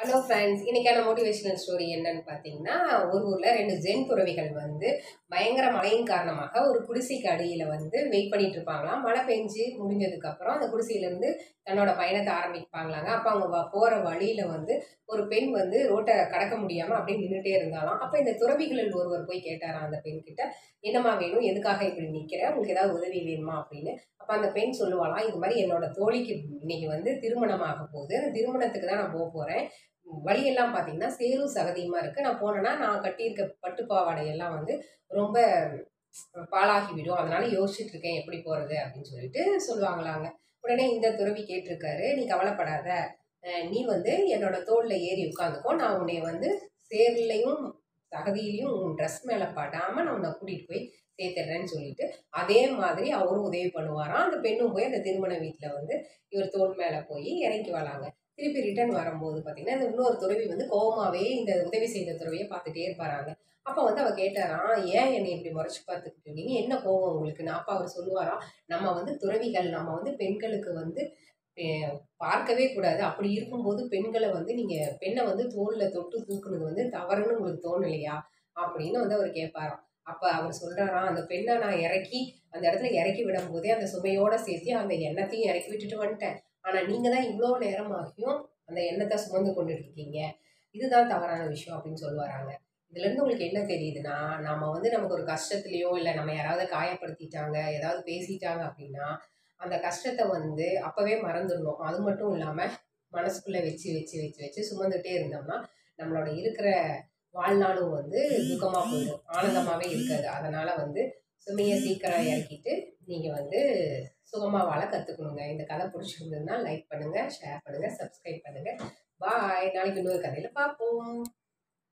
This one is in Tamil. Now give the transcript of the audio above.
ஹலோ ஃப்ரெண்ட்ஸ் இன்னைக்கான மோட்டிவேஷனல் ஸ்டோரி என்னன்னு பார்த்தீங்கன்னா ஒரு ஊரில் ரெண்டு ஜென் துறவிகள் வந்து பயங்கர மழையின் காரணமாக ஒரு குடிசைக்கு அடியில் வந்து வெயிட் பண்ணிட்டு இருப்பாங்களாம் மழை பெஞ்சு முடிஞ்சதுக்கப்புறம் அந்த குடிசையிலேருந்து தன்னோட பயணத்தை ஆரம்பிப்பாங்களாங்க அப்போ அவங்க வ- போகிற வழியில் வந்து ஒரு பெண் வந்து ரோட்டை கடக்க முடியாமல் அப்படியே நின்றுட்டே இருந்தாலும் அப்போ இந்த துறவிகளில் ஒருவர் போய் கேட்டாராம் அந்த பெண் கிட்ட என்னம்மா வேணும் எதுக்காக இப்படி நிற்கிற உங்களுக்கு ஏதாவது உதவி வேணுமா அப்படின்னு அப்போ அந்த பெண் சொல்லுவாளாம் இது மாதிரி என்னோட தோழிக்கு இன்னைக்கு வந்து திருமணமாக போகுது அந்த திருமணத்துக்கு தான் நான் போக போகிறேன் வழியெல்லாம் பார்த்தீங்கன்னா சேரும் சகதியுமா இருக்குது நான் போனேன்னா நான் கட்டியிருக்க பட்டு பாவாடையெல்லாம் வந்து ரொம்ப பாழாகி விடும் அதனால யோசிச்சுட்டு இருக்கேன் எப்படி போகிறது அப்படின்னு சொல்லிட்டு சொல்லுவாங்களாங்க உடனே இந்த துறவி கேட்டிருக்காரு நீ கவலைப்படாத அஹ் நீ வந்து என்னோட தோளில் ஏறி உட்காந்துக்கோ நான் உன்னைய வந்து சேர்லையும் சகதியிலையும் உன் ட்ரெஸ் மேலே படாமல் நான் உன்னை கூட்டிகிட்டு போய் சேர்த்துடுறேன்னு சொல்லிட்டு அதே மாதிரி அவரும் உதவி பண்ணுவாராம் அந்த பெண்ணும் போய் அந்த திருமண வீட்டில் வந்து இவர் தோல் மேலே போய் இறங்கி வராங்க திருப்பி ரிட்டர்ன் வரும்போது பார்த்தீங்கன்னா இந்த இன்னொரு துறவி வந்து கோவமாவே இந்த உதவி செய்த துறவியை பார்த்துட்டே இருப்பாராங்க அப்போ வந்து அவ கேட்டாராம் ஏன் என்னை இப்படி முறைச்சு பார்த்துக்கிட்டு இருக்கீங்க என்ன கோவம் உங்களுக்குன்னு அப்போ அவர் சொல்லுவாராம் நம்ம வந்து துறவிகள் நம்ம வந்து பெண்களுக்கு வந்து அஹ், பார்க்கவே கூடாது அப்படி இருக்கும்போது பெண்களை வந்து நீங்கள் பெண்ணை வந்து தோளில் தொட்டு தூக்குனது வந்து தவறுன்னு உங்களுக்கு தோணலையா அப்படின்னு வந்து அவர் கேட்பாராம் அப்போ அவர் சொல்கிறாராம் அந்த பெண்ணை நான் இறக்கி அந்த இடத்துல இறக்கி விடும்போதே அந்த சுமையோட சேர்த்து அந்த எண்ணத்தையும் இறக்கி விட்டுட்டு வந்துட்டேன் ஆனால் நீங்கள் தான் இவ்வளோ நேரமாகியும் அந்த எண்ணத்தை சுமந்து கொண்டுட்டு இருக்கீங்க இதுதான் தவறான விஷயம் அப்படின்னு சொல்லுவாராங்க இதுலேருந்து உங்களுக்கு என்ன தெரியுதுன்னா நம்ம வந்து நமக்கு ஒரு கஷ்டத்துலையோ இல்லை நம்ம யாராவது காயப்படுத்திட்டாங்க ஏதாவது பேசிட்டாங்க அப்படின்னா அந்த கஷ்டத்தை வந்து அப்போவே மறந்துடணும் அது மட்டும் இல்லாமல் மனசுக்குள்ளே வச்சு வச்சு வச்சு வச்சு சுமந்துட்டே இருந்தோம்னா நம்மளோட இருக்கிற வாழ்நாளும் வந்து துக்கமாக போயிடும் ஆனந்தமாகவே இருக்காது அதனால் வந்து சுமையை சீக்கிரம் இறக்கிட்டு நீங்கள் வந்து சுகமாக வாழ கற்றுக்கணுங்க இந்த கதை பிடிச்சிருந்ததுன்னா லைக் பண்ணுங்கள் ஷேர் பண்ணுங்கள் சப்ஸ்கிரைப் பண்ணுங்கள் பாய் நாளைக்கு இன்னொரு கதையில் பார்ப்போம்